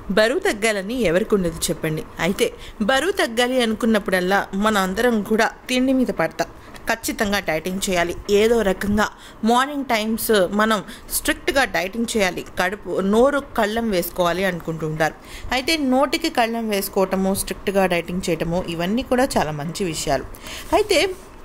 బరువు తగ్గాలని ఎవరికి ఉండదు చెప్పండి అయితే బరువు తగ్గాలి అనుకున్నప్పుడల్లా మన అందరం కూడా తిండి మీద పడతాం ఖచ్చితంగా డైటింగ్ చేయాలి ఏదో రకంగా మార్నింగ్ టైమ్స్ మనం స్ట్రిక్ట్గా డైటింగ్ చేయాలి కడుపు నోరు కళ్ళం వేసుకోవాలి అనుకుంటూ ఉంటారు అయితే నోటికి కళ్ళం వేసుకోవటము స్ట్రిక్ట్గా డైటింగ్ చేయటము ఇవన్నీ కూడా చాలా మంచి విషయాలు అయితే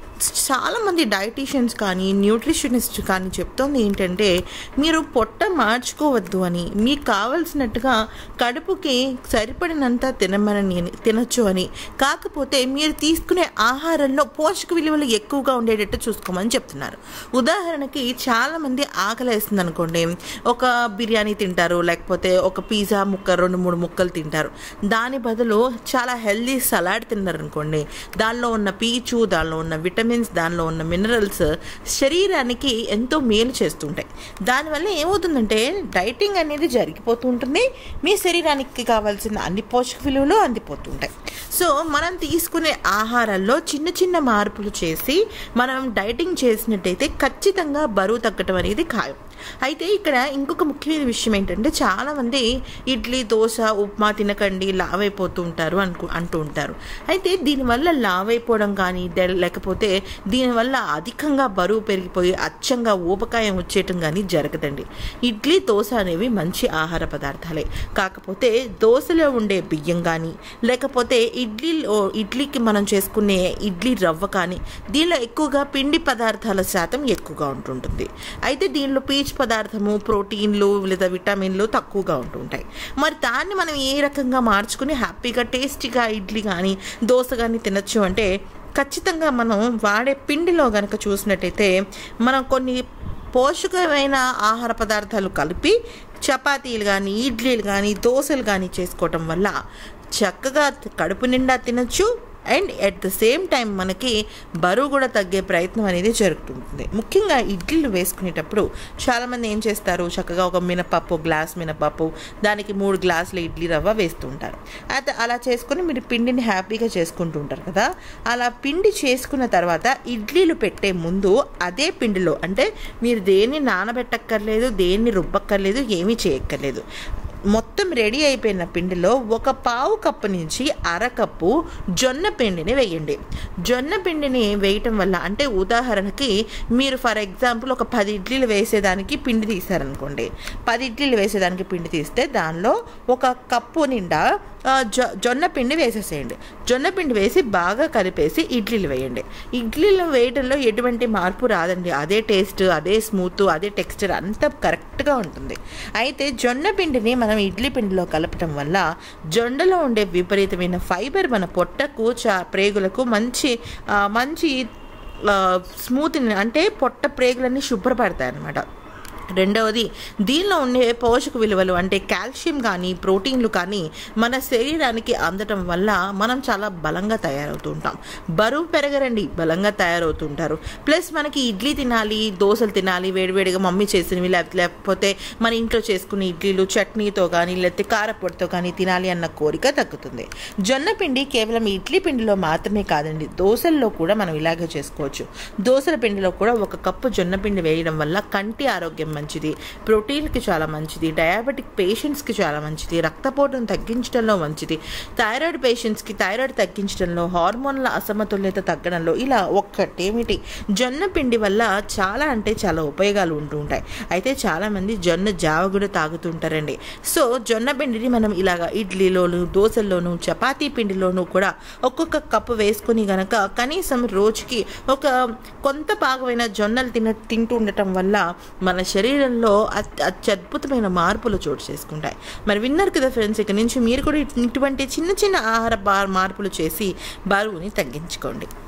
చాలామంది డైటీషియన్స్ కానీ న్యూట్రిషనిస్ట్ కానీ చెప్తోంది ఏంటంటే మీరు పొట్ట మార్చుకోవద్దు అని మీకు కావలసినట్టుగా కడుపుకి సరిపడినంత తినమని తినచ్చు అని కాకపోతే మీరు తీసుకునే ఆహారంలో పోషక విలువలు ఎక్కువగా ఉండేటట్టు చూసుకోమని చెప్తున్నారు ఉదాహరణకి చాలామంది ఆకలి వేస్తుంది అనుకోండి ఒక బిర్యానీ తింటారు లేకపోతే ఒక పిజ్జా ముక్క రెండు మూడు ముక్కలు తింటారు దాని బదులు చాలా హెల్దీ సలాడ్ తిన్నారు అనుకోండి దానిలో ఉన్న పీచు దానిలో ఉన్న విటమిన్ విటమిన్స్ దానిలో ఉన్న మినరల్స్ శరీరానికి ఎంతో మేలు చేస్తుంటాయి దానివల్ల ఏమవుతుందంటే డైటింగ్ అనేది జరిగిపోతూ ఉంటుంది మీ శరీరానికి కావాల్సిన అన్ని పోషక విలువలు అందిపోతుంటాయి సో మనం తీసుకునే ఆహారాల్లో చిన్న చిన్న మార్పులు చేసి మనం డైటింగ్ చేసినట్టయితే ఖచ్చితంగా బరువు తగ్గటం అనేది ఖాయం అయితే ఇక్కడ ఇంకొక ముఖ్యమైన విషయం ఏంటంటే చాలామంది ఇడ్లీ దోశ ఉప్మా తినకండి లావ్ అయిపోతూ ఉంటారు అనుకు అంటూ ఉంటారు అయితే దీనివల్ల లావ్ అయిపోవడం కానీ లేకపోతే దీనివల్ల అధికంగా బరువు పెరిగిపోయి అచ్చంగా ఊపకాయం వచ్చేయటం కానీ జరగదండి ఇడ్లీ దోశ అనేవి మంచి ఆహార పదార్థాలే కాకపోతే దోశలో ఉండే బియ్యం కానీ లేకపోతే ఇడ్లీలో ఇడ్లీకి మనం చేసుకునే ఇడ్లీ రవ్వ కానీ దీనిలో ఎక్కువగా పిండి పదార్థాల శాతం ఎక్కువగా ఉంటుంటుంది అయితే దీనిలో పీచు పదార్థము ప్రోటీన్లు లేదా విటమిన్లు తక్కువగా ఉంటుంటాయి మరి దాన్ని మనం ఏ రకంగా మార్చుకుని హ్యాపీగా టేస్టీగా ఇడ్లీ కానీ దోశ కానీ తినచ్చు అంటే ఖచ్చితంగా మనం వాడే పిండిలో కనుక చూసినట్టయితే మనం కొన్ని పోషకమైన ఆహార పదార్థాలు కలిపి చపాతీలు కానీ ఇడ్లీలు కానీ దోశలు కానీ చేసుకోవటం వల్ల చక్కగా కడుపు నిండా తినచ్చు and at the same time మనకి బరువు కూడా తగ్గే ప్రయత్నం అనేది జరుగుతుంటుంది ముఖ్యంగా ఇడ్లీలు వేసుకునేటప్పుడు చాలామంది ఏం చేస్తారు చక్కగా ఒక మినపప్పు గ్లాస్ మినపప్పు దానికి మూడు గ్లాసుల ఇడ్లీ రవ్వ వేస్తూ ఉంటారు అయితే అలా చేసుకుని మీరు పిండిని హ్యాపీగా చేసుకుంటూ ఉంటారు కదా అలా పిండి చేసుకున్న తర్వాత ఇడ్లీలు పెట్టే ముందు అదే పిండిలో అంటే మీరు దేన్ని నానబెట్టక్కర్లేదు దేన్ని రుబ్బక్కర్లేదు ఏమీ చేయక్కర్లేదు మొత్తం రెడీ అయిపోయిన పిండిలో ఒక పావు కప్పు నుంచి అరకప్పు జొన్న పిండిని వేయండి జొన్న పిండిని వేయటం వల్ల అంటే ఉదాహరణకి మీరు ఫర్ ఎగ్జాంపుల్ ఒక పది ఇడ్లీలు వేసేదానికి పిండి తీశారనుకోండి పది ఇడ్లీలు వేసేదానికి పిండి తీస్తే దానిలో ఒక కప్పు నిండా జొ జొన్న పిండి వేసేసేయండి జొన్న పిండి వేసి బాగా కలిపేసి ఇడ్లీలు వేయండి ఇడ్లీలు వేయడంలో ఎటువంటి మార్పు రాదండి అదే టేస్ట్ అదే స్మూత్ అదే టెక్స్చర్ అంతా కరెక్ట్గా ఉంటుంది అయితే జొన్న పిండిని మనం ఇడ్లీ పిండిలో కలపటం వల్ల జొండలో ఉండే విపరీతమైన ఫైబర్ మన పొట్టకు చా ప్రేగులకు మంచి మంచి స్మూత్ అంటే పొట్ట ప్రేగులన్నీ శుభ్రపడతాయి అన్నమాట రెండవది దీనిలో ఉండే పోషక విలువలు అంటే కాల్షియం కానీ ప్రోటీన్లు కానీ మన శరీరానికి అందటం వల్ల మనం చాలా బలంగా తయారవుతూ ఉంటాం బరువు పెరగరండి బలంగా తయారవుతూ ఉంటారు ప్లస్ మనకి ఇడ్లీ తినాలి దోశలు తినాలి వేడివేడిగా మమ్మీ చేసినవి లేకపోతే మన ఇంట్లో చేసుకునే ఇడ్లీలు చట్నీతో కానీ లేకపోతే కారపొడితో కానీ తినాలి అన్న కోరిక తగ్గుతుంది జొన్న పిండి కేవలం ఇడ్లీ పిండిలో మాత్రమే కాదండి దోశల్లో కూడా మనం ఇలాగే చేసుకోవచ్చు దోశల పిండిలో కూడా ఒక కప్పు జొన్న పిండి వేయడం వల్ల కంటి ఆరోగ్యం మంచిది ప్రోటీన్కి చాలా మంచిది డయాబెటిక్ పేషెంట్స్కి చాలా మంచిది రక్తపోటును తగ్గించడంలో మంచిది థైరాయిడ్ పేషెంట్స్కి థైరాయిడ్ తగ్గించడంలో హార్మోన్ల అసమతుల్యత తగ్గడంలో ఇలా ఒక్కటేమిటి జొన్న పిండి వల్ల చాలా అంటే చాలా ఉపయోగాలు ఉంటూ ఉంటాయి అయితే చాలామంది జొన్న జావ కూడా తాగుతుంటారండి సో జొన్న పిండిని మనం ఇలాగా ఇడ్లీలోను దోశల్లోను చపాతీ పిండిలోను కూడా ఒక్కొక్క కప్పు వేసుకొని గనక కనీసం రోజుకి ఒక కొంత భాగమైన జొన్నలు తిన తింటూ ఉండటం వల్ల మన శరీరంలో అత్యద్భుతమైన మార్పులు చోటు చేసుకుంటాయి మరి విన్నారు కదా ఫ్రెండ్స్ ఇక నుంచి మీరు కూడా ఇటువంటి చిన్న చిన్న ఆహార మార్పులు చేసి బరువుని తగ్గించుకోండి